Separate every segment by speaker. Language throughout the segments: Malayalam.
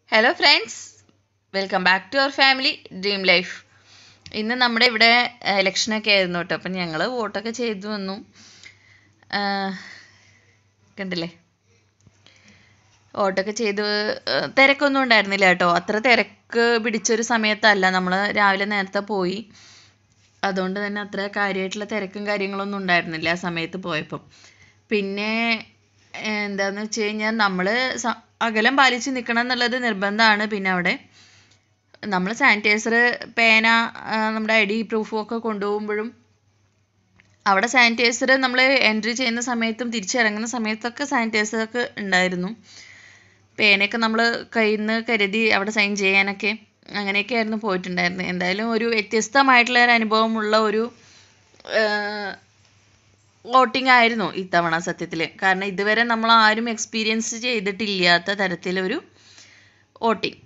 Speaker 1: hello friends welcome back to our family dream life ഇന്ന് നമ്മുടെ ഇവിടെ ഇലക്ഷനൊക്കെ ആയിരുന്നു കേട്ടോ അപ്പം ഞങ്ങൾ വോട്ടൊക്കെ ചെയ്തു വന്നു ആ, കണ്ടില്ലേ വോട്ടൊക്കെ ചെയ്ത് ആ, തിരക്കൊന്നും ഉണ്ടായിരുന്നില്ല കേട്ടോ അത്ര തിരക്ക് പിടിച്ചൊരു സമയത്തല്ല നമ്മൾ രാവിലെ നേരത്തെ പോയി അതുകൊണ്ട് തന്നെ അത്ര കാര്യമായിട്ടുള്ള തിരക്കും കാര്യങ്ങളൊന്നും ഉണ്ടായിരുന്നില്ല ആ സമയത്ത് പോയപ്പം പിന്നെ എന്താന്ന് വെച്ച് കഴിഞ്ഞാൽ നമ്മൾ അകലം പാലിച്ച് നിൽക്കണം എന്നുള്ളത് നിർബന്ധമാണ് പിന്നെ അവിടെ നമ്മൾ സാനിറ്റൈസർ പേന ആ, നമ്മുടെ ഐ ഡി പ്രൂഫും ഒക്കെ കൊണ്ടുപോകുമ്പോഴും അവിടെ സാനിറ്റൈസർ നമ്മൾ എൻട്രി ചെയ്യുന്ന സമയത്തും തിരിച്ചിറങ്ങുന്ന സമയത്തൊക്കെ സാനിറ്റൈസർ ഒക്കെ ഉണ്ടായിരുന്നു പേനയൊക്കെ നമ്മൾ കയ്യിൽ നിന്ന് കരുതി അവിടെ സൈൻ ചെയ്യാനൊക്കെ അങ്ങനെയൊക്കെ ആയിരുന്നു പോയിട്ടുണ്ടായിരുന്നത് എന്തായാലും ഒരു വ്യത്യസ്തമായിട്ടുള്ള ഒരു അനുഭവമുള്ള ഒരു വോട്ടിംഗ് ആയിരുന്നു ഇത്തവണ സത്യത്തിൽ കാരണം ഇതുവരെ നമ്മൾ ആരും എക്സ്പീരിയൻസ് ചെയ്തിട്ടില്ലാത്ത തരത്തിലൊരു വോട്ടിംഗ്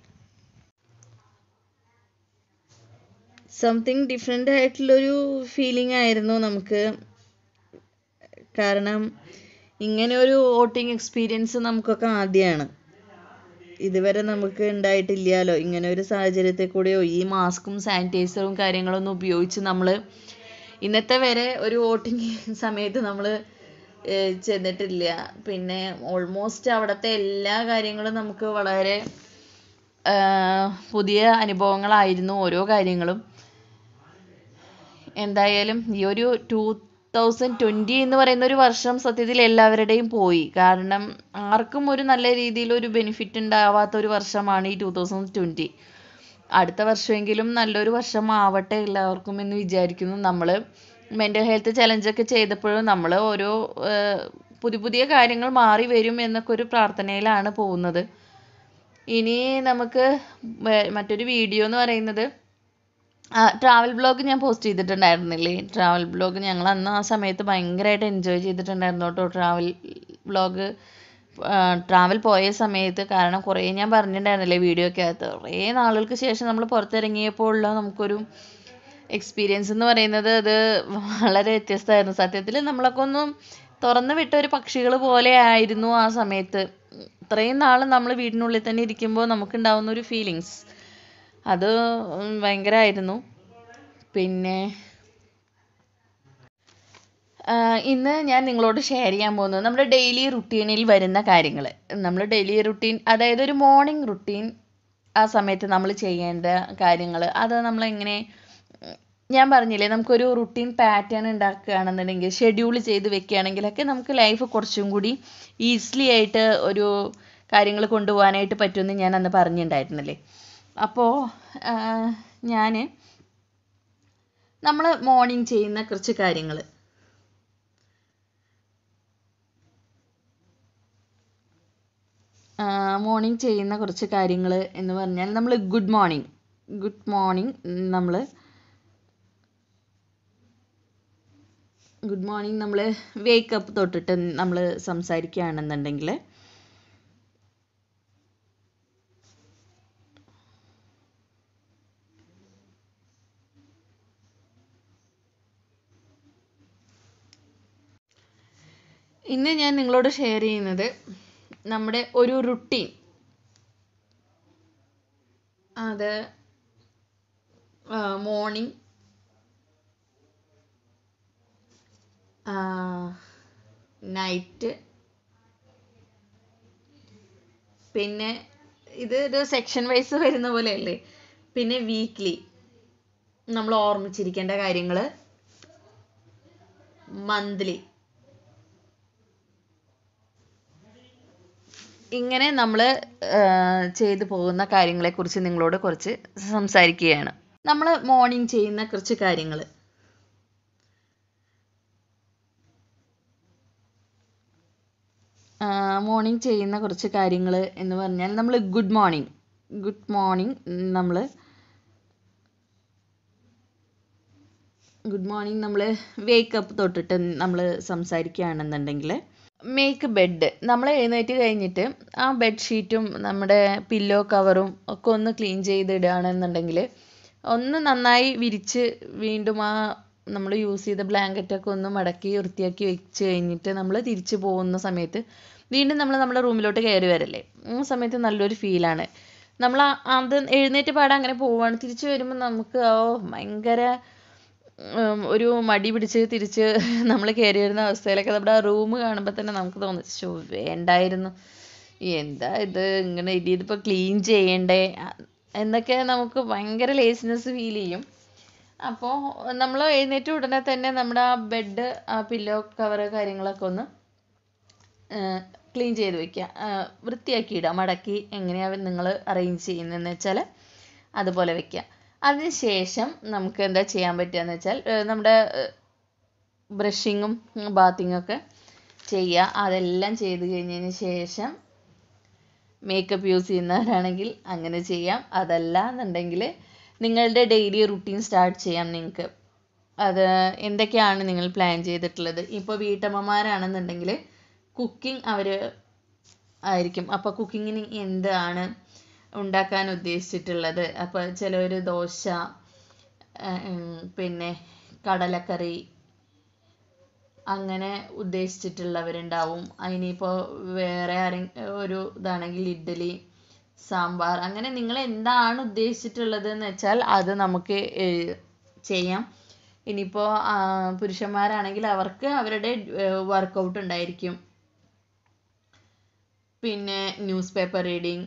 Speaker 1: സംതിങ് ഡിഫറെൻ്റ് ആയിട്ടുള്ളൊരു ഫീലിംഗ് ആയിരുന്നു നമുക്ക് കാരണം ഇങ്ങനെ ഒരു വോട്ടിംഗ് എക്സ്പീരിയൻസ് നമുക്കൊക്കെ ആദ്യമാണ് ഇതുവരെ നമുക്ക് ഉണ്ടായിട്ടില്ലല്ലോ ഇങ്ങനെ ഒരു സാഹചര്യത്തിൽ കൂടെയോ ഈ മാസ്കും സാനിറ്റൈസറും കാര്യങ്ങളൊന്നും ഉപയോഗിച്ച് നമ്മൾ ഇന്നത്തെ വരെ ഒരു വോട്ടിംഗ് സമയത്ത് നമ്മൾ ചെന്നിട്ടില്ല പിന്നെ ഓൾമോസ്റ്റ് അവിടുത്തെ എല്ലാ കാര്യങ്ങളും നമുക്ക് വളരെ ആ, പുതിയ അനുഭവങ്ങളായിരുന്നു ഓരോ കാര്യങ്ങളും എന്തായാലും ഈ ഒരു ടൂ തൗസൻഡ് ട്വൻറ്റി എന്ന് പറയുന്ന ഒരു വർഷം സത്യത്തിൽ എല്ലാവരുടെയും പോയി കാരണം ആർക്കും ഒരു നല്ല രീതിയിൽ ഒരു ബെനിഫിറ്റ് ഉണ്ടാവാത്ത ഒരു വർഷമാണ് ഈ ടൂ തൗസൻഡ് ട്വൻറ്റി അടുത്ത വർഷമെങ്കിലും നല്ലൊരു വർഷം ആവട്ടെ എല്ലാവർക്കും എന്ന് വിചാരിക്കുന്നു നമ്മൾ മെൻ്റൽ ഹെൽത്ത് ചലഞ്ചൊക്കെ ചെയ്തപ്പോഴും നമ്മൾ ഓരോ ആ, പുതിയ പുതിയ കാര്യങ്ങൾ മാറി വരും എന്നൊക്കെ ഒരു പ്രാർത്ഥനയിലാണ് പോകുന്നത് ഇനി നമുക്ക് വേ- മറ്റൊരു വീഡിയോ എന്ന് പറയുന്നത് ട്രാവൽ ബ്ലോഗ് ഞാൻ പോസ്റ്റ് ചെയ്തിട്ടുണ്ടായിരുന്നില്ലേ ട്രാവൽ ബ്ലോഗ് ഞങ്ങൾ അന്ന് ആ സമയത്ത് ഭയങ്കരമായിട്ട് എൻജോയ് ചെയ്തിട്ടുണ്ടായിരുന്നു കേട്ടോ ട്രാവൽ ബ്ലോഗ് ട്രാവൽ പോയ സമയത്ത് കാരണം കുറേ ഞാൻ പറഞ്ഞിട്ടുണ്ടായിരുന്നില്ലേ വീഡിയോ ഒക്കെ അകത്ത് കുറേ നാളുകൾക്ക് ശേഷം നമ്മൾ പുറത്തിറങ്ങിയപ്പോൾ ഉള്ള നമുക്കൊരു എക്സ്പീരിയൻസ് എന്ന് പറയുന്നത് അത് വളരെ വ്യത്യസ്തമായിരുന്നു സത്യത്തിൽ നമ്മളൊക്കെ ഒന്നും തുറന്നു വിട്ട ഒരു പക്ഷികൾ പോലെ ആയിരുന്നു ആ സമയത്ത് ഇത്രയും നാൾ നമ്മൾ വീടിനുള്ളിൽ തന്നെ ഇരിക്കുമ്പോൾ നമുക്കുണ്ടാവുന്ന ഒരു ഫീലിങ്സ് അത് ഭയങ്കരമായിരുന്നു പിന്നെ ആ, ഇന്ന് ഞാൻ നിങ്ങളോട് ഷെയർ ചെയ്യാൻ പോകുന്നത് നമ്മുടെ ഡെയിലി റുട്ടീനിൽ വരുന്ന കാര്യങ്ങൾ നമ്മൾ ഡെയിലി റുട്ടീൻ അതായത് ഒരു മോർണിംഗ് റുട്ടീൻ ആ സമയത്ത് നമ്മൾ ചെയ്യേണ്ട കാര്യങ്ങൾ അത് നമ്മൾ എങ്ങനെ ഉം, ഞാൻ പറഞ്ഞില്ലേ നമുക്കൊരു റുട്ടീൻ പാറ്റേൺ ഉണ്ടാക്കുകയാണെന്നുണ്ടെങ്കിൽ ഷെഡ്യൂൾ ചെയ്ത് വെക്കുകയാണെങ്കിലൊക്കെ നമുക്ക് ലൈഫ് കുറച്ചും കൂടി ഈസിലി ആയിട്ട് ഒരു കാര്യങ്ങൾ കൊണ്ടുപോകാനായിട്ട് പറ്റുമെന്ന് ഞാൻ അന്ന് പറഞ്ഞിട്ടുണ്ടായിരുന്നില്ലേ അപ്പോൾ ഞാൻ നമ്മൾ മോർണിംഗ് ചെയ്യുന്ന കുറച്ച് കാര്യങ്ങൾ മോർണിംഗ് ചെയ്യുന്ന കുറച്ച് കാര്യങ്ങൾ എന്ന് പറഞ്ഞാൽ നമ്മൾ ഗുഡ് മോർണിംഗ് ഗുഡ് മോർണിംഗ് നമ്മൾ ഗുഡ് മോർണിംഗ് നമ്മൾ വേക്കപ്പ് തൊട്ടിട്ട് നമ്മൾ സംസാരിക്കുകയാണെന്നുണ്ടെങ്കിൽ ഇന്ന് ഞാൻ നിങ്ങളോട് ഷെയർ ചെയ്യുന്നത് നമ്മുടെ ഒരു റുട്ടീൻ അത് മോർണിംഗ് നൈറ്റ് പിന്നെ ഇത് ഒരു സെക്ഷൻ വൈസ് വരുന്ന പോലെയല്ലേ പിന്നെ വീക്ക്ലി നമ്മൾ ഓർമ്മിച്ചിരിക്കേണ്ട കാര്യങ്ങൾ മന്ത്ലി ഇങ്ങനെ നമ്മൾ ചെയ്തു പോകുന്ന കാര്യങ്ങളെക്കുറിച്ച് നിങ്ങളോട് കുറച്ച് സംസാരിക്കുകയാണ് നമ്മൾ മോർണിംഗ് ചെയ്യുന്ന കുറച്ച് കാര്യങ്ങൾ മോർണിംഗ് ചെയ്യുന്ന കുറച്ച് കാര്യങ്ങൾ എന്ന് പറഞ്ഞാൽ നമ്മൾ ഗുഡ് മോർണിംഗ് ഗുഡ് മോർണിംഗ് നമ്മൾ ഗുഡ് മോർണിംഗ് നമ്മൾ വേക്കപ്പ് തൊട്ടിട്ട് നമ്മൾ സംസാരിക്കുകയാണെന്നുണ്ടെങ്കിൽ മേക്ക് ബെഡ് നമ്മൾ എഴുന്നേറ്റ് കഴിഞ്ഞിട്ട് ആ ബെഡ്ഷീറ്റും നമ്മുടെ പില്ലോ കവറും ഒക്കെ ഒന്ന് ക്ലീൻ ചെയ്തിടുകയാണെന്നുണ്ടെങ്കിൽ ഒന്ന് നന്നായി വിരിച്ച് വീണ്ടും ആ നമ്മൾ യൂസ് ചെയ്ത ബ്ലാങ്കറ്റൊക്കെ ഒന്ന് മടക്കി വൃത്തിയാക്കി വെച്ച് കഴിഞ്ഞിട്ട് നമ്മൾ തിരിച്ച് പോകുന്ന സമയത്ത് വീണ്ടും നമ്മൾ നമ്മുടെ റൂമിലോട്ട് കയറി വരല്ലേ ആ സമയത്ത് നല്ലൊരു ഫീലാണ് നമ്മൾ അത് എഴുന്നേറ്റ് പാടാൻ അങ്ങനെ പോവുകയാണ് തിരിച്ചു വരുമ്പോൾ നമുക്ക് ഓ ഭയങ്കര ഉം, ഒരു മടി പിടിച്ച് തിരിച്ച് നമ്മൾ കയറി വരുന്ന അവസ്ഥയിലൊക്കെ നമ്മുടെ ആ റൂം കാണുമ്പോൾ തന്നെ നമുക്ക് തോന്നും ശോ വേണ്ടായിരുന്നു എന്താ ഇത് ഇങ്ങനെ ഇനി ഇതിപ്പോൾ ക്ലീൻ ചെയ്യണ്ടേ അ- എന്നൊക്കെ നമുക്ക് ഭയങ്കര ലേസിനെസ് ഫീൽ ചെയ്യും അപ്പോൾ നമ്മൾ എഴുന്നേറ്റ് ഉടനെ തന്നെ നമ്മുടെ ആ ബെഡ് ആ പില്ലോ കവറ് കാര്യങ്ങളൊക്കെ ഒന്ന് ക്ലീൻ ചെയ്ത് വെക്കുക വൃത്തിയാക്കി ഇടുക മടക്കി എങ്ങനെയാണ് നിങ്ങൾ അറേഞ്ച് ചെയ്യുന്നതെന്ന് വെച്ചാൽ അതുപോലെ വെക്കുക അതിന് ശേഷം നമുക്ക് എന്താ ചെയ്യാൻ പറ്റുകയെന്ന് വെച്ചാൽ ഏഹ് നമ്മുടെ ബ്രഷിങ്ങും ബാത്തിങ്ങും ഒക്കെ ചെയ്യുക അതെല്ലാം ചെയ്ത് കഴിഞ്ഞതിന് ശേഷം മേക്കപ്പ് യൂസ് ചെയ്യുന്നവരാണെങ്കിൽ അങ്ങനെ ചെയ്യാം അതല്ല എന്നുണ്ടെങ്കിൽ നിങ്ങളുടെ ഡെയിലി റുട്ടീൻ സ്റ്റാർട്ട് ചെയ്യാം നിങ്ങൾക്ക് അത് എന്തൊക്കെയാണ് നിങ്ങൾ പ്ലാൻ ചെയ്തിട്ടുള്ളത് ഇപ്പോൾ വീട്ടമ്മമാരാണെന്നുണ്ടെങ്കിൽ കുക്കിംഗ് അവർ ആയിരിക്കും അപ്പോൾ കുക്കിങ്ങിന് എന്താണ് ഉണ്ടാക്കാൻ ഉദ്ദേശിച്ചിട്ടുള്ളത് അപ്പോൾ ചിലവർ ദോശ ആ, ഉം, പിന്നെ കടലക്കറി അങ്ങനെ ഉദ്ദേശിച്ചിട്ടുള്ളവരുണ്ടാവും അതിനിപ്പോൾ വേറെ ആരെ ഒരു ഇതാണെങ്കിൽ ഇഡ്ഡലി സാമ്പാർ അങ്ങനെ നിങ്ങൾ എന്താണ് ഉദ്ദേശിച്ചിട്ടുള്ളത് എന്ന് വെച്ചാൽ അത് നമുക്ക് ഏഹ്, ചെയ്യാം ഇനിയിപ്പോൾ പുരുഷന്മാരാണെങ്കിൽ അവർക്ക് അവരുടെ വർക്കൗട്ട് ഉണ്ടായിരിക്കും പിന്നെ ന്യൂസ് പേപ്പർ റീഡിങ്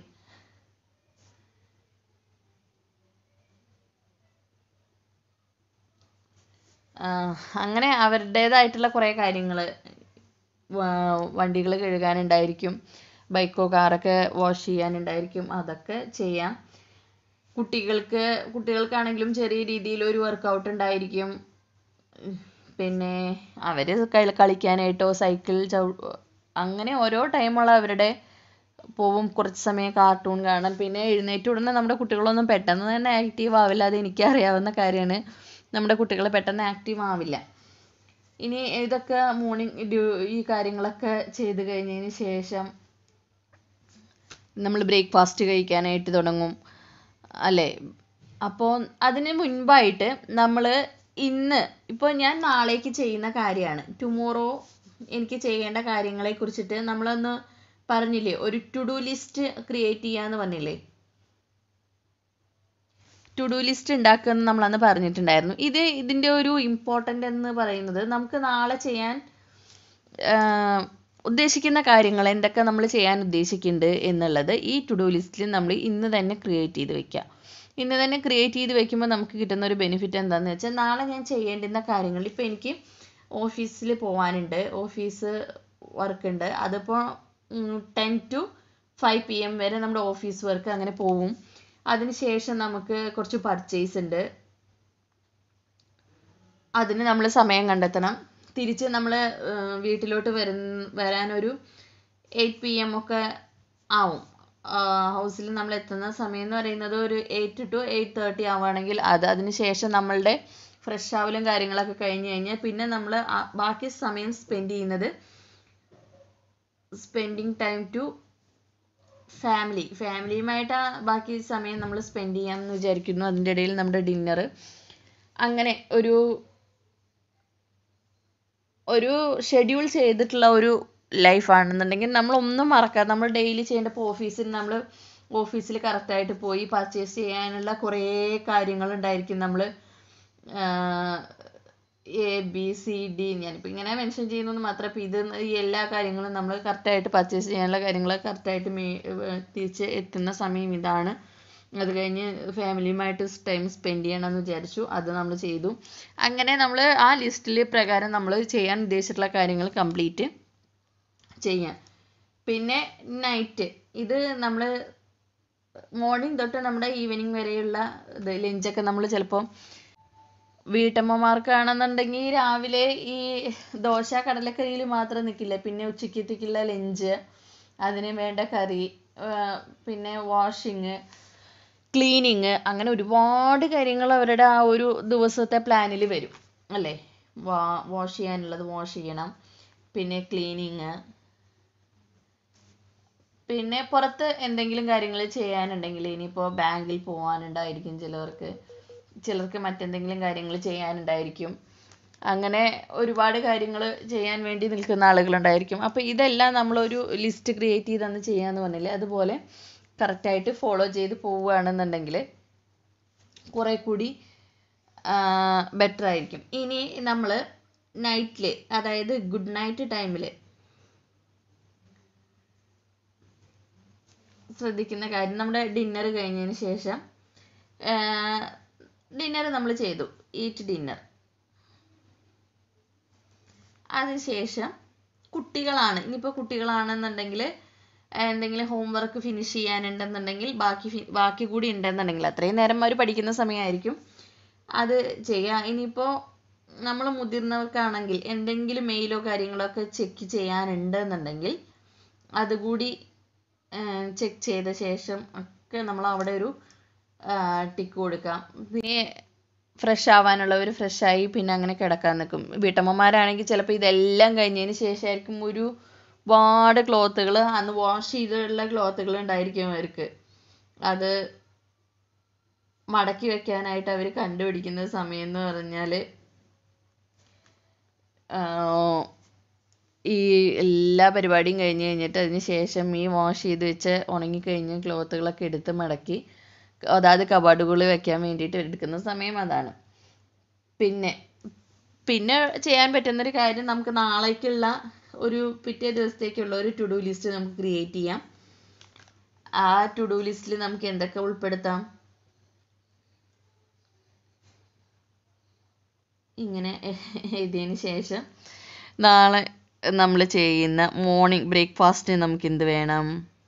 Speaker 1: അങ്ങനെ അവരുടേതായിട്ടുള്ള കുറേ കാര്യങ്ങൾ വണ്ടികൾ കഴുകാനുണ്ടായിരിക്കും ബൈക്കോ കാറൊക്കെ വാഷ് ചെയ്യാനുണ്ടായിരിക്കും അതൊക്കെ ചെയ്യാം കുട്ടികൾക്ക് കുട്ടികൾക്കാണെങ്കിലും ചെറിയ രീതിയിൽ ഒരു വർക്കൗട്ട് ഉണ്ടായിരിക്കും ഉം, പിന്നെ അവർ കളിക്കാനായിട്ടോ സൈക്കിൾ ചവി അങ്ങനെ ഓരോ ടൈമുള്ള അവരുടെ പോവും കുറച്ച് സമയം കാർട്ടൂൺ കാണാൻ പിന്നെ എഴുന്നേറ്റ് ഉടനെ നമ്മുടെ കുട്ടികളൊന്നും പെട്ടെന്ന് തന്നെ ആക്റ്റീവ് ആവില്ല അത് എനിക്കറിയാവുന്ന കാര്യമാണ് നമ്മുടെ കുട്ടികൾ പെട്ടെന്ന് ആക്റ്റീവ് ആവില്ല ഇനി ഇതൊക്കെ മോർണിംഗ് ഡ്യൂ ഈ കാര്യങ്ങളൊക്കെ ചെയ്ത് കഴിഞ്ഞതിന് ശേഷം നമ്മൾ ബ്രേക്ക്ഫാസ്റ്റ് കഴിക്കാനായിട്ട് തുടങ്ങും അല്ലേ അപ്പോൾ അതിന് മുൻപായിട്ട് നമ്മൾ ഇന്ന് ഇപ്പോൾ ഞാൻ നാളേക്ക് ചെയ്യുന്ന കാര്യമാണ് ടുമോറോ എനിക്ക് ചെയ്യേണ്ട കാര്യങ്ങളെ കുറിച്ചിട്ട് നമ്മളൊന്ന് പറഞ്ഞില്ലേ ഒരു ടു ഡു ലിസ്റ്റ് ക്രിയേറ്റ് ചെയ്യാന്ന് പറഞ്ഞില്ലേ ടു ഡു ലിസ്റ്റ് ഉണ്ടാക്കുമെന്ന് നമ്മളന്ന് പറഞ്ഞിട്ടുണ്ടായിരുന്നു ഇത് ഇതിൻ്റെ ഒരു ഇമ്പോർട്ടൻ്റ് എന്ന് പറയുന്നത് നമുക്ക് നാളെ ചെയ്യാൻ ആഹ്, ഉദ്ദേശിക്കുന്ന കാര്യങ്ങൾ എന്തൊക്കെ നമ്മൾ ചെയ്യാൻ ഉദ്ദേശിക്കുന്നുണ്ട് എന്നുള്ളത് ഈ ടു ഡു ലിസ്റ്റിൽ നമ്മൾ ഇന്ന് തന്നെ ക്രിയേറ്റ് ചെയ്ത് വെക്കുക ഇന്ന് തന്നെ ക്രിയേറ്റ് ചെയ്ത് വെക്കുമ്പോൾ നമുക്ക് കിട്ടുന്ന ഒരു ബെനിഫിറ്റ് എന്താണെന്ന് വെച്ചാൽ നാളെ ഞാൻ ചെയ്യേണ്ടുന്ന കാര്യങ്ങൾ ഇപ്പോൾ എനിക്ക് ഓഫീസിൽ പോകാനുണ്ട് ഓഫീസ് വർക്ക് ഉണ്ട് അതിപ്പോൾ ടെൻ ടു ഫൈവ് പി എം വരെ നമ്മുടെ ഓഫീസ് വർക്ക് അങ്ങനെ പോവും അതിനുശേഷം നമുക്ക് കുറച്ച് പർച്ചേസ് ഉണ്ട് അതിന് നമ്മൾ സമയം കണ്ടെത്തണം തിരിച്ച് നമ്മൾ വീട്ടിലോട്ട് വരുന്ന വരാനൊരു എയ്റ്റ് പി എം ഒക്കെ ആവും ഹൗസിൽ നമ്മൾ എത്തുന്ന സമയം എന്ന് പറയുന്നത് ഒരു എയ്റ്റ് ടു എയ്റ്റ് തേർട്ടി ആവുകയാണെങ്കിൽ അത് അതിന് ശേഷം നമ്മളുടെ ഫ്രഷ് ആവലും കാര്യങ്ങളൊക്കെ കഴിഞ്ഞ് കഴിഞ്ഞാൽ പിന്നെ നമ്മൾ ബാക്കി സമയം സ്പെൻഡ് ചെയ്യുന്നത് സ്പെൻഡിങ് ടൈം ടു ഫാമിലി ഫാമിലിയുമായിട്ട് ബാക്കി സമയം നമ്മൾ സ്പെൻഡ് ചെയ്യാമെന്ന് വിചാരിക്കുന്നു അതിൻ്റെ ഇടയിൽ നമ്മുടെ ഡിന്നർ അങ്ങനെ ഒരു ഒരു ഷെഡ്യൂൾ ചെയ്തിട്ടുള്ള ഒരു ലൈഫാണെന്നുണ്ടെങ്കിൽ നമ്മൾ ഒന്നും മറക്കാതെ നമ്മൾ ഡെയിലി ചെയ്യേണ്ട ഇപ്പോൾ ഓഫീസിൽ നമ്മൾ ഓഫീസിൽ കറക്റ്റായിട്ട് പോയി പർച്ചേസ് ചെയ്യാനുള്ള കുറേ കാര്യങ്ങളുണ്ടായിരിക്കും നമ്മൾ എ ബി സി ഡി ഞാനിപ്പോൾ ഇങ്ങനെ മെൻഷൻ ചെയ്യുന്നത് മാത്രം ഇപ്പോൾ ഇത് ഈ എല്ലാ കാര്യങ്ങളും നമ്മൾ കറക്റ്റായിട്ട് പർച്ചേസ് ചെയ്യാനുള്ള കാര്യങ്ങൾ കറക്റ്റായിട്ട് മേ തിരിച്ച് എത്തുന്ന സമയം ഇതാണ് അത് കഴിഞ്ഞ് ഫാമിലിയുമായിട്ട് ടൈം സ്പെൻഡ് ചെയ്യണമെന്ന് വിചാരിച്ചു അത് നമ്മൾ ചെയ്തു അങ്ങനെ നമ്മൾ ആ ലിസ്റ്റിൽ പ്രകാരം നമ്മൾ ചെയ്യാൻ ഉദ്ദേശിച്ചിട്ടുള്ള കാര്യങ്ങൾ കംപ്ലീറ്റ് ചെയ്യാം പിന്നെ നൈറ്റ് ഇത് നമ്മൾ മോർണിംഗ് തൊട്ട് നമ്മുടെ ഈവനിങ് വരെയുള്ള ഇത് ലഞ്ചൊക്കെ നമ്മൾ ചിലപ്പോൾ വീട്ടമ്മമാർക്കാണെന്നുണ്ടെങ്കിൽ രാവിലെ ഈ ദോശ കടലക്കറിയിൽ മാത്രം നിൽക്കില്ല പിന്നെ ഉച്ചക്കത്തേക്കുള്ള ലഞ്ച് അതിന് വേണ്ട കറി ആ, പിന്നെ വാഷിങ് ക്ലീനിങ് അങ്ങനെ ഒരുപാട് കാര്യങ്ങൾ അവരുടെ ആ ഒരു ദിവസത്തെ പ്ലാനിൽ വരും അല്ലേ വാ വാഷ് ചെയ്യാനുള്ളത് വാഷ് ചെയ്യണം പിന്നെ ക്ലീനിങ് പിന്നെ പുറത്ത് എന്തെങ്കിലും കാര്യങ്ങൾ ചെയ്യാനുണ്ടെങ്കിൽ ഇനിയിപ്പോൾ ബാങ്കിൽ പോകാനുണ്ടായിരിക്കും ചിലവർക്ക് ചിലർക്ക് മറ്റെന്തെങ്കിലും കാര്യങ്ങൾ ചെയ്യാനുണ്ടായിരിക്കും അങ്ങനെ ഒരുപാട് കാര്യങ്ങൾ ചെയ്യാൻ വേണ്ടി നിൽക്കുന്ന ആളുകളുണ്ടായിരിക്കും അപ്പോൾ ഇതെല്ലാം നമ്മളൊരു ലിസ്റ്റ് ക്രിയേറ്റ് ചെയ്ത് അന്ന് ചെയ്യാന്ന് പറഞ്ഞില്ലേ അതുപോലെ കറക്റ്റായിട്ട് ഫോളോ ചെയ്ത് പോവുകയാണെന്നുണ്ടെങ്കിൽ കുറേ കൂടി ബെറ്റർ ആയിരിക്കും ഇനി നമ്മൾ നൈറ്റിൽ അതായത് ഗുഡ് നൈറ്റ് ടൈമിൽ ശ്രദ്ധിക്കുന്ന കാര്യം നമ്മുടെ ഡിന്നർ കഴിഞ്ഞതിന് ശേഷം ഡിന്നർ നമ്മൾ ചെയ്തു ഈറ്റ് ഡിന്നർ അതിനുശേഷം കുട്ടികളാണ് ഇനിയിപ്പോൾ കുട്ടികളാണെന്നുണ്ടെങ്കിൽ എന്തെങ്കിലും ഹോംവർക്ക് ഫിനിഷ് ചെയ്യാനുണ്ടെന്നുണ്ടെങ്കിൽ ബാക്കി ഫി ബാക്കി കൂടി ഉണ്ടെന്നുണ്ടെങ്കിൽ അത്രയും നേരം അവർ പഠിക്കുന്ന സമയമായിരിക്കും അത് ചെയ്യുക ഇനിയിപ്പോൾ നമ്മൾ മുതിർന്നവർക്കാണെങ്കിൽ എന്തെങ്കിലും മെയിലോ കാര്യങ്ങളോ ഒക്കെ ചെക്ക് ചെയ്യാനുണ്ടെന്നുണ്ടെങ്കിൽ അതുകൂടി ചെക്ക് ചെയ്ത ശേഷം ഒക്കെ നമ്മൾ അവിടെ ഒരു ടിക്ക് കൊടുക്കാം പിന്നെ ഫ്രഷ് ആവാനുള്ളവർ ഫ്രഷ് ആയി പിന്നെ അങ്ങനെ കിടക്കാൻ നിൽക്കും വീട്ടമ്മമാരാണെങ്കിൽ ചിലപ്പോൾ ഇതെല്ലാം കഴിഞ്ഞതിന് ശേഷമായിരിക്കും ഒരു ഒരുപാട് ക്ലോത്തുകൾ അന്ന് വാഷ് ചെയ്തിട്ടുള്ള ക്ലോത്തുകൾ ഉണ്ടായിരിക്കും അവർക്ക് അത് മടക്കി വെക്കാനായിട്ട് അവർ കണ്ടുപിടിക്കുന്ന സമയം എന്ന് പറഞ്ഞാൽ ഈ എല്ലാ പരിപാടിയും കഴിഞ്ഞ് കഴിഞ്ഞിട്ട് അതിന് ശേഷം ഈ വാഷ് ചെയ്ത് വെച്ച് ഉണങ്ങിക്കഴിഞ്ഞ ക്ലോത്തുകളൊക്കെ എടുത്ത് മടക്കി അതായത് കബാർഡുകളിൽ വെക്കാൻ വേണ്ടിയിട്ട് എടുക്കുന്ന സമയം അതാണ് പിന്നെ പിന്നെ ചെയ്യാൻ പറ്റുന്നൊരു കാര്യം നമുക്ക് നാളേക്കുള്ള ഒരു പിറ്റേ ദിവസത്തേക്കുള്ള ഒരു ടു ഡു ലിസ്റ്റ് നമുക്ക് ക്രിയേറ്റ് ചെയ്യാം ആ ടു ഡു ലിസ്റ്റിൽ നമുക്ക് എന്തൊക്കെ ഉൾപ്പെടുത്താം ഇങ്ങനെ എഴുതിയതിന് ശേഷം നാളെ നമ്മൾ ചെയ്യുന്ന മോർണിംഗ് ബ്രേക്ക്ഫാസ്റ്റിന് നമുക്ക് എന്ത് വേണം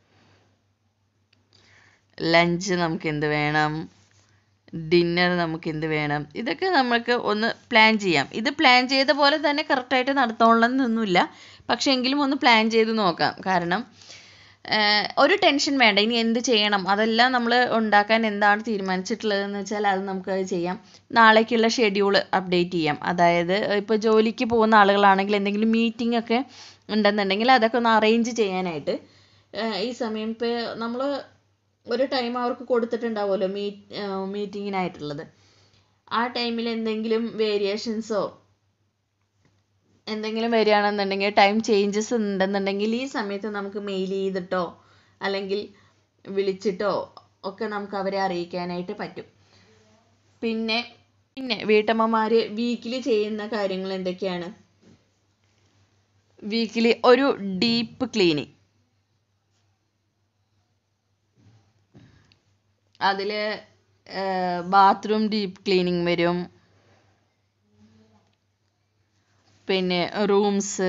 Speaker 1: ലഞ്ച് നമുക്ക് എന്ത് വേണം ഡിന്നർ നമുക്ക് എന്ത് വേണം ഇതൊക്കെ നമുക്ക് ഒന്ന് പ്ലാൻ ചെയ്യാം ഇത് പ്ലാൻ ചെയ്ത പോലെ തന്നെ കറക്റ്റായിട്ട് നടത്തോളണമെന്നൊന്നുമില്ല പക്ഷെ എങ്കിലും ഒന്ന് പ്ലാൻ ചെയ്ത് നോക്കാം കാരണം ഒരു ടെൻഷൻ വേണ്ട ഇനി എന്ത് ചെയ്യണം അതെല്ലാം നമ്മൾ ഉണ്ടാക്കാൻ എന്താണ് തീരുമാനിച്ചിട്ടുള്ളതെന്ന് വെച്ചാൽ അത് നമുക്ക് അത് ചെയ്യാം നാളേക്കുള്ള ഷെഡ്യൂൾ അപ്ഡേറ്റ് ചെയ്യാം അതായത് ഇപ്പോൾ ജോലിക്ക് പോകുന്ന ആളുകളാണെങ്കിൽ എന്തെങ്കിലും മീറ്റിംഗ് ഒക്കെ ഉണ്ടെന്നുണ്ടെങ്കിൽ അതൊക്കെ ഒന്ന് അറേഞ്ച് ചെയ്യാനായിട്ട് ഈ സമയം ഇപ്പോൾ നമ്മൾ ഒരു ടൈം അവർക്ക് കൊടുത്തിട്ടുണ്ടാവുമല്ലോ മീ മീറ്റിങ്ങിനായിട്ടുള്ളത് ആ ടൈമിൽ എന്തെങ്കിലും വേരിയേഷൻസോ എന്തെങ്കിലും വരികയാണെന്നുണ്ടെങ്കിൽ ടൈം ചേഞ്ചസ് ഉണ്ടെന്നുണ്ടെങ്കിൽ ഈ സമയത്ത് നമുക്ക് മെയിൽ ചെയ്തിട്ടോ അല്ലെങ്കിൽ വിളിച്ചിട്ടോ ഒക്കെ നമുക്ക് അവരെ അറിയിക്കാനായിട്ട് പറ്റും പിന്നെ പിന്നെ വീട്ടമ്മമാർ വീക്കിലി ചെയ്യുന്ന കാര്യങ്ങൾ എന്തൊക്കെയാണ് വീക്കിലി ഒരു ഡീപ്പ് ക്ലീനിങ് അതിൽ ബാത്റൂം ഡീപ്പ് ക്ലീനിങ് വരും പിന്നെ റൂംസ്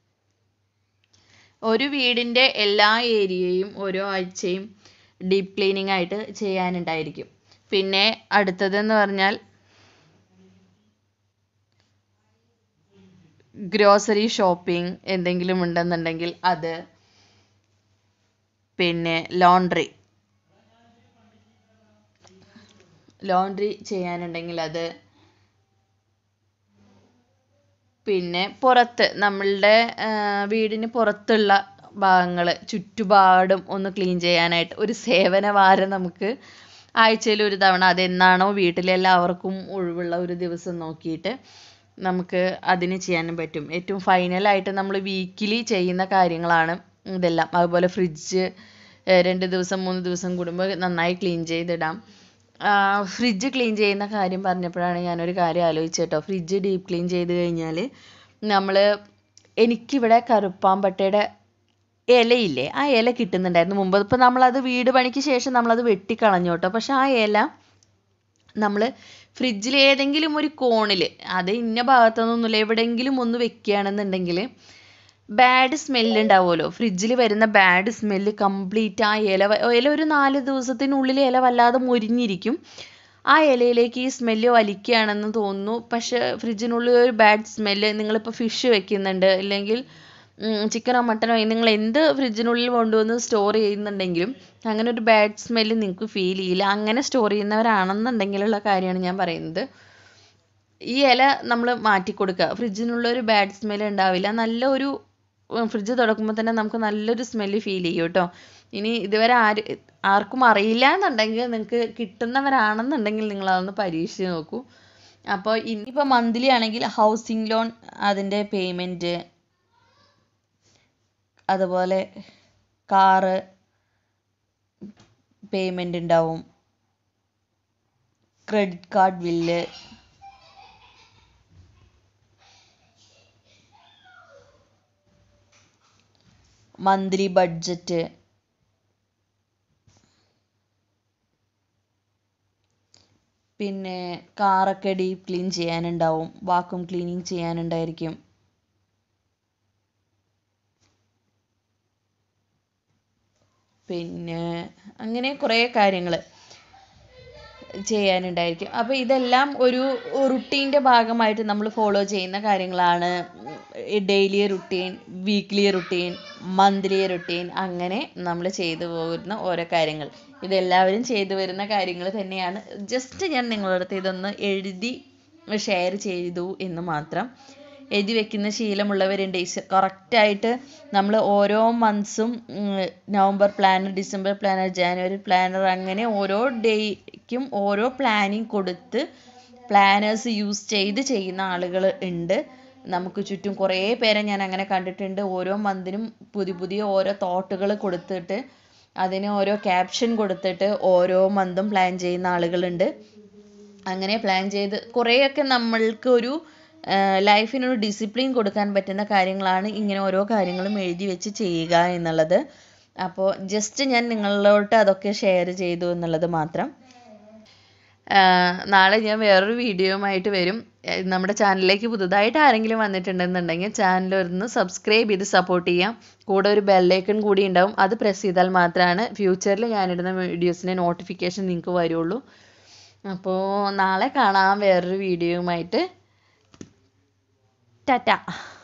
Speaker 1: ഒരു വീടിൻ്റെ എല്ലാ ഏരിയയും ഓരോ ആഴ്ചയും ഡീപ്പ് ക്ലീനിങ് ആയിട്ട് ചെയ്യാനുണ്ടായിരിക്കും പിന്നെ അടുത്തതെന്ന് പറഞ്ഞാൽ ഗ്രോസറി ഷോപ്പിംഗ് എന്തെങ്കിലും ഉണ്ടെന്നുണ്ടെങ്കിൽ അത് പിന്നെ ലോണ്ട്രി ലോണ്ട്രി ചെയ്യാനുണ്ടെങ്കിൽ അത് പിന്നെ പുറത്ത് നമ്മളുടെ വീടിന് പുറത്തുള്ള ഭാഗങ്ങൾ ചുറ്റുപാടും ഒന്ന് ക്ലീൻ ചെയ്യാനായിട്ട് ഒരു സേവന വാരം നമുക്ക് ആഴ്ചയിൽ ഒരു തവണ അതെന്നാണോ വീട്ടിലെല്ലാവർക്കും ഒഴിവുള്ള ഒരു ദിവസം നോക്കിയിട്ട് നമുക്ക് അതിന് ചെയ്യാനും പറ്റും ഏറ്റവും ഫൈനലായിട്ട് നമ്മൾ വീക്കിലി ചെയ്യുന്ന കാര്യങ്ങളാണ് ഇതെല്ലാം അതുപോലെ ഫ്രിഡ്ജ് രണ്ട് ദിവസം മൂന്ന് ദിവസം കൂടുമ്പോൾ നന്നായി ക്ലീൻ ചെയ്തിടാം ഫ്രിഡ്ജ് ക്ലീൻ ചെയ്യുന്ന കാര്യം പറഞ്ഞപ്പോഴാണ് ഞാനൊരു കാര്യം ആലോചിച്ചത് കേട്ടോ ഫ്രിഡ്ജ് ഡീപ്പ് ക്ലീൻ ചെയ്ത് കഴിഞ്ഞാൽ നമ്മൾ എനിക്കിവിടെ കറുപ്പാമ്പട്ടയുടെ ഇലയില്ലേ ആ ഇല കിട്ടുന്നുണ്ടായിരുന്നു മുമ്പ് ഇപ്പം നമ്മളത് വീട് പണിക്ക് ശേഷം നമ്മളത് വെട്ടിക്കളഞ്ഞു കേട്ടോ പക്ഷെ ആ ഇല നമ്മൾ ഫ്രിഡ്ജിൽ ഏതെങ്കിലും ഒരു കോണിൽ അത് ഇന്ന ഭാഗത്തൊന്നുമില്ല എവിടെയെങ്കിലും ഒന്ന് വെക്കുകയാണെന്നുണ്ടെങ്കിൽ ബാഡ് സ്മെല്ല് ഉണ്ടാവുമല്ലോ ഫ്രിഡ്ജിൽ വരുന്ന ബാഡ് സ്മെല്ല് കംപ്ലീറ്റ് ആ ഇല ഇല ഒരു നാല് ദിവസത്തിനുള്ളിൽ ഇല വല്ലാതെ മുരിഞ്ഞിരിക്കും ആ ഇലയിലേക്ക് ഈ സ്മെല്ല് വലിക്കുകയാണെന്ന് തോന്നുന്നു പക്ഷെ ഫ്രിഡ്ജിനുള്ളിൽ ഒരു ബാഡ് സ്മെല്ല് നിങ്ങളിപ്പോൾ ഫിഷ് വെക്കുന്നുണ്ട് അല്ലെങ്കിൽ ചിക്കനോ മട്ടനോ നിങ്ങൾ എന്ത് ഫ്രിഡ്ജിനുള്ളിൽ കൊണ്ടുവന്ന് സ്റ്റോർ ചെയ്യുന്നുണ്ടെങ്കിലും അങ്ങനെ ഒരു ബാഡ് സ്മെല്ല് നിങ്ങൾക്ക് ഫീൽ ചെയ്യില്ല അങ്ങനെ സ്റ്റോർ ചെയ്യുന്നവരാണെന്നുണ്ടെങ്കിലുള്ള കാര്യമാണ് ഞാൻ പറയുന്നത് ഈ ഇല നമ്മൾ മാറ്റി കൊടുക്കുക ഫ്രിഡ്ജിനുള്ള ഒരു ബാഡ് സ്മെൽ ഉണ്ടാവില്ല നല്ല ഒരു ഫ്രിഡ്ജ് തുറക്കുമ്പോൾ തന്നെ നമുക്ക് നല്ലൊരു സ്മെല്ല് ഫീൽ ചെയ്യും കേട്ടോ ഇനി ഇതുവരെ ആര് ആർക്കും അറിയില്ല എന്നുണ്ടെങ്കിൽ നിങ്ങൾക്ക് കിട്ടുന്നവരാണെന്നുണ്ടെങ്കിൽ നിങ്ങൾ അതൊന്ന് പരീക്ഷിച്ച് നോക്കൂ അപ്പോൾ ഇനിയിപ്പോൾ മന്ത്ലി ആണെങ്കിൽ ഹൗസിംഗ് ലോൺ അതിൻ്റെ പേയ്മെൻറ്റ് അതുപോലെ കാറ് പേയ്മെൻ്റ് ഉണ്ടാവും credit card bill monthly budget പിന്നെ കാറൊക്കെ ഡീപ്പ് ക്ലീൻ ചെയ്യാനുണ്ടാവും വാക്വം ക്ലീനിങ് ചെയ്യാനുണ്ടായിരിക്കും പിന്നെ അങ്ങനെ കുറേ കാര്യങ്ങൾ ചെയ്യാനുണ്ടായിരിക്കും അപ്പോൾ ഇതെല്ലാം ഒരു റുട്ടീൻ്റെ ഭാഗമായിട്ട് നമ്മൾ ഫോളോ ചെയ്യുന്ന കാര്യങ്ങളാണ് daily routine weekly routine monthly routine അങ്ങനെ നമ്മൾ ചെയ്തു പോകുന്ന ഓരോ കാര്യങ്ങൾ ഇതെല്ലാവരും ചെയ്തു വരുന്ന കാര്യങ്ങൾ തന്നെയാണ് ജസ്റ്റ് ഞാൻ നിങ്ങളുടെ അടുത്ത് ഇതൊന്ന് എഴുതി ഷെയർ ചെയ്തു എന്ന് മാത്രം എഴുതി വെക്കുന്ന ശീലമുള്ളവരുണ്ട് കറക്റ്റായിട്ട് നമ്മൾ ഓരോ മന്ത്സും November planner December planner January planner അങ്ങനെ ഓരോ ഡേയ്ക്കും ഓരോ പ്ലാനിങ് കൊടുത്ത് പ്ലാനേഴ്സ് യൂസ് ചെയ്ത് ചെയ്യുന്ന ആളുകൾ ഉണ്ട് നമുക്ക് ചുറ്റും കുറേ പേരെ ഞാൻ അങ്ങനെ കണ്ടിട്ടുണ്ട് ഓരോ മന്തിനും പുതിയ പുതിയ ഓരോ തോട്ടുകൾ കൊടുത്തിട്ട് അതിന് ഓരോ ക്യാപ്ഷൻ കൊടുത്തിട്ട് ഓരോ മന്തും പ്ലാൻ ചെയ്യുന്ന ആളുകളുണ്ട് അങ്ങനെ പ്ലാൻ ചെയ്ത് കുറേയൊക്കെ നമ്മൾക്ക് ഒരു ലൈഫിനൊരു ഡിസിപ്ലിൻ കൊടുക്കാൻ പറ്റുന്ന കാര്യങ്ങളാണ് ഇങ്ങനെ ഓരോ കാര്യങ്ങളും എഴുതി വെച്ച് ചെയ്യുക എന്നുള്ളത് അപ്പോൾ ജസ്റ്റ് ഞാൻ നിങ്ങളിലോട്ട് അതൊക്കെ ഷെയർ ചെയ്തു എന്നുള്ളത് മാത്രം നാളെ ഞാൻ വേറൊരു വീഡിയോയുമായിട്ട് വരും നമ്മുടെ ചാനലിലേക്ക് പുതുതായിട്ട് ആരെങ്കിലും വന്നിട്ടുണ്ടെന്നുണ്ടെങ്കിൽ ചാനൽ ഒന്ന് സബ്സ്ക്രൈബ് ചെയ്ത് സപ്പോർട്ട് ചെയ്യാം കൂടെ ഒരു ബെല്ലൈക്കൺ കൂടി ഉണ്ടാവും അത് പ്രസ് ചെയ്താൽ മാത്രമാണ് ഫ്യൂച്ചറിൽ ഞാനിടുന്ന വീഡിയോസിൻ്റെ നോട്ടിഫിക്കേഷൻ നിങ്ങൾക്ക് വരുള്ളൂ അപ്പോൾ നാളെ കാണാം വേറൊരു വീഡിയോയുമായിട്ട് ടാറ്റ